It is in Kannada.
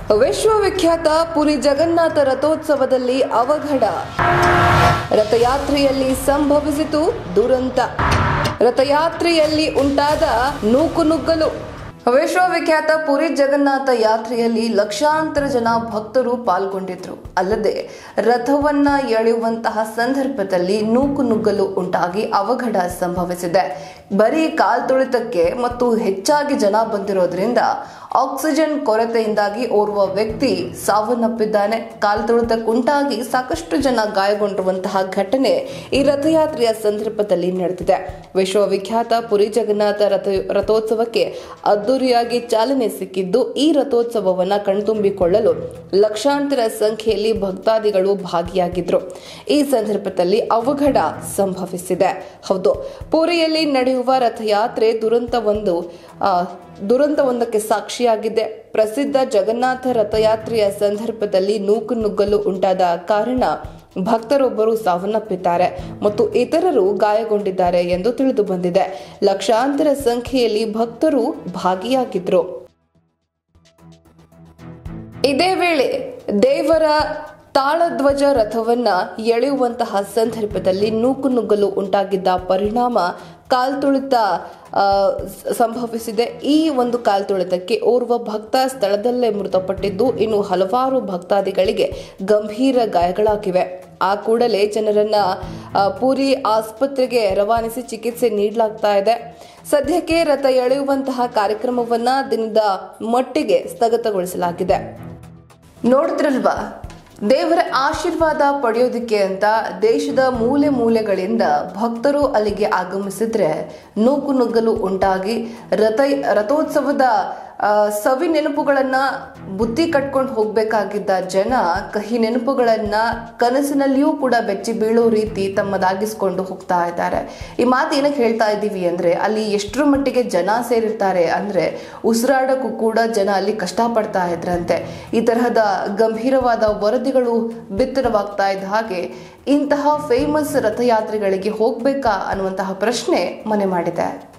ವಿಶ್ವವಿಖ್ಯಾತ ಪುರಿ ಜಗನ್ನಾಥ ರಥೋತ್ಸವದಲ್ಲಿ ಅವಘಡ ರಥಯಾತ್ರೆಯಲ್ಲಿ ಸಂಭವಿಸಿತು ದುರಂತ ರಥಯಾತ್ರೆಯಲ್ಲಿ ಉಂಟಾದ ನೂಕುನುಗ್ಗಲು ವಿಶ್ವವಿಖ್ಯಾತ ಪುರಿ ಜಗನ್ನಾಥ ಯಾತ್ರೆಯಲ್ಲಿ ಲಕ್ಷಾಂತರ ಜನ ಭಕ್ತರು ಪಾಲ್ಗೊಂಡಿದ್ರು ಅಲ್ಲದೆ ರಥವನ್ನ ಎಳೆಯುವಂತಹ ಸಂದರ್ಭದಲ್ಲಿ ನೂಕುನುಗ್ಗಲು ಉಂಟಾಗಿ ಅವಘಡ ಸಂಭವಿಸಿದೆ ಬರೀ ಕಾಲ್ತುಳಿತಕ್ಕೆ ಮತ್ತು ಹೆಚ್ಚಾಗಿ ಜನ ಬಂದಿರೋದ್ರಿಂದ ಆಕ್ಸಿಜನ್ ಕೊರತೆಯಿಂದಾಗಿ ಓರ್ವ ವ್ಯಕ್ತಿ ಸಾವನ್ನಪ್ಪಿದ್ದಾನೆ ಕಾಲ್ತುಳಿತಕ್ಕುಂಟಾಗಿ ಸಾಕಷ್ಟು ಜನ ಗಾಯಗೊಂಡಿರುವಂತಹ ಘಟನೆ ಈ ರಥಯಾತ್ರೆಯ ಸಂದರ್ಭದಲ್ಲಿ ನಡೆದಿದೆ ವಿಶ್ವವಿಖ್ಯಾತ ಪುರಿ ಜಗನ್ನಾಥ ರಥ ರಥೋತ್ಸವಕ್ಕೆ ಅದ್ದೂರಿಯಾಗಿ ಚಾಲನೆ ಸಿಕ್ಕಿದ್ದು ಈ ರಥೋತ್ಸವವನ್ನ ಕಣ್ತುಂಬಿಕೊಳ್ಳಲು ಲಕ್ಷಾಂತರ ಸಂಖ್ಯೆಯಲ್ಲಿ ಭಕ್ತಾದಿಗಳು ಭಾಗಿಯಾಗಿದ್ರು ಈ ಸಂದರ್ಭದಲ್ಲಿ ಅವಘಡ ಸಂಭವಿಸಿದೆ ಹೌದು ಪುರಿಯಲ್ಲಿ ನಡೆಯುವ ರಥಯಾತ್ರೆ ದುರಂತವೊಂದು ಆ, ದುರಂತವೊಂದಕ್ಕೆ ಸಾಕ್ಷಿಯಾಗಿದೆ ಪ್ರಸಿದ್ಧ ಜಗನ್ನಾಥ ರಥಯಾತ್ರೆಯ ಸಂದರ್ಭದಲ್ಲಿ ನೂಕುನುಗ್ಗಲು ಉಂಟಾದ ಕಾರಣ ಭಕ್ತರೊಬ್ಬರು ಸಾವನ್ನಪ್ಪಿದ್ದಾರೆ ಮತ್ತು ಇತರರು ಗಾಯಗೊಂಡಿದ್ದಾರೆ ಎಂದು ತಿಳಿದು ಬಂದಿದೆ ಲಕ್ಷಾಂತರ ಸಂಖ್ಯೆಯಲ್ಲಿ ಭಕ್ತರು ಭಾಗಿಯಾಗಿದ್ರು ಇದೇ ವೇಳೆ ದೇವರ ತಾಳಧ್ವಜ ರಥವನ್ನ ಎಳೆಯುವಂತಹ ಸಂದರ್ಭದಲ್ಲಿ ನೂಕುನುಗ್ಗಲು ಉಂಟಾಗಿದ್ದ ಪರಿಣಾಮ ಕಾಲ್ತುಳಿತ ಆ, ಸ- ಸಂಭವಿಸಿದೆ ಈ ಒಂದು ಕಾಲ್ತುಳಿತಕ್ಕೆ ಓರ್ವ ಭಕ್ತ ಸ್ಥಳದಲ್ಲೇ ಮೃತಪಟ್ಟಿದ್ದು ಇನ್ನು ಹಲವಾರು ಭಕ್ತಾದಿಗಳಿಗೆ ಗಂಭೀರ ಗಾಯಗಳಾಗಿವೆ ಆ ಕೂಡಲೇ ಜನರನ್ನ ಆ, ಪೂರಿ ಆಸ್ಪತ್ರೆಗೆ ರವಾನಿಸಿ ಚಿಕಿತ್ಸೆ ನೀಡಲಾಗ್ತಾ ಇದೆ ಸದ್ಯಕ್ಕೆ ರಥ ಎಳೆಯುವಂತಹ ಕಾರ್ಯಕ್ರಮವನ್ನ ದಿನದ ಮಟ್ಟಿಗೆ ಸ್ಥಗಿತಗೊಳಿಸಲಾಗಿದೆ ನೋಡಿದ್ರಲ್ವಾ ದೇವರ ಆಶೀರ್ವಾದ ಪಡೆಯೋದಕ್ಕೆ ಅಂತ ದೇಶದ ಮೂಲೆ ಮೂಲೆಗಳಿಂದ ಭಕ್ತರು ಅಲ್ಲಿಗೆ ಆಗಮಿಸಿದ್ರೆ ನೂಕು ನುಗ್ಗಲು ಉಂಟಾಗಿ ರಥ ರಥೋತ್ಸವದ ಆ, ಸವಿ ನೆನಪುಗಳನ್ನ ಬುದ್ಧಿ ಕಟ್ಕೊಂಡು ಹೋಗ್ಬೇಕಾಗಿದ್ದ ಜನ ಕಹಿ ನೆನಪುಗಳನ್ನ ಕನಸಿನಲ್ಲಿಯೂ ಕೂಡ ಬೆಚ್ಚಿ ಬೀಳೋ ರೀತಿ ತಮ್ಮದಾಗಿಸ್ಕೊಂಡು ಹೋಗ್ತಾ ಇದ್ದಾರೆ ಈ ಮಾತು ಏನಕ್ಕೆ ಹೇಳ್ತಾ ಇದ್ದೀವಿ ಅಂದ್ರೆ ಅಲ್ಲಿ ಎಷ್ಟರ ಮಟ್ಟಿಗೆ ಜನ ಸೇರಿರ್ತಾರೆ ಅಂದ್ರೆ ಉಸಿರಾಡಕ್ಕೂ ಕೂಡ ಜನ ಅಲ್ಲಿ ಕಷ್ಟಪಡ್ತಾ ಇದ್ರಂತೆ ಈ ತರಹದ ಗಂಭೀರವಾದ ವರದಿಗಳು ಬಿತ್ತರವಾಗ್ತಾ ಇದ್ದ ಹಾಗೆ ಇಂತಹ ಫೇಮಸ್ ರಥಯಾತ್ರೆಗಳಿಗೆ ಹೋಗ್ಬೇಕಾ ಅನ್ನುವಂತಹ ಪ್ರಶ್ನೆ ಮನೆ ಮಾಡಿದೆ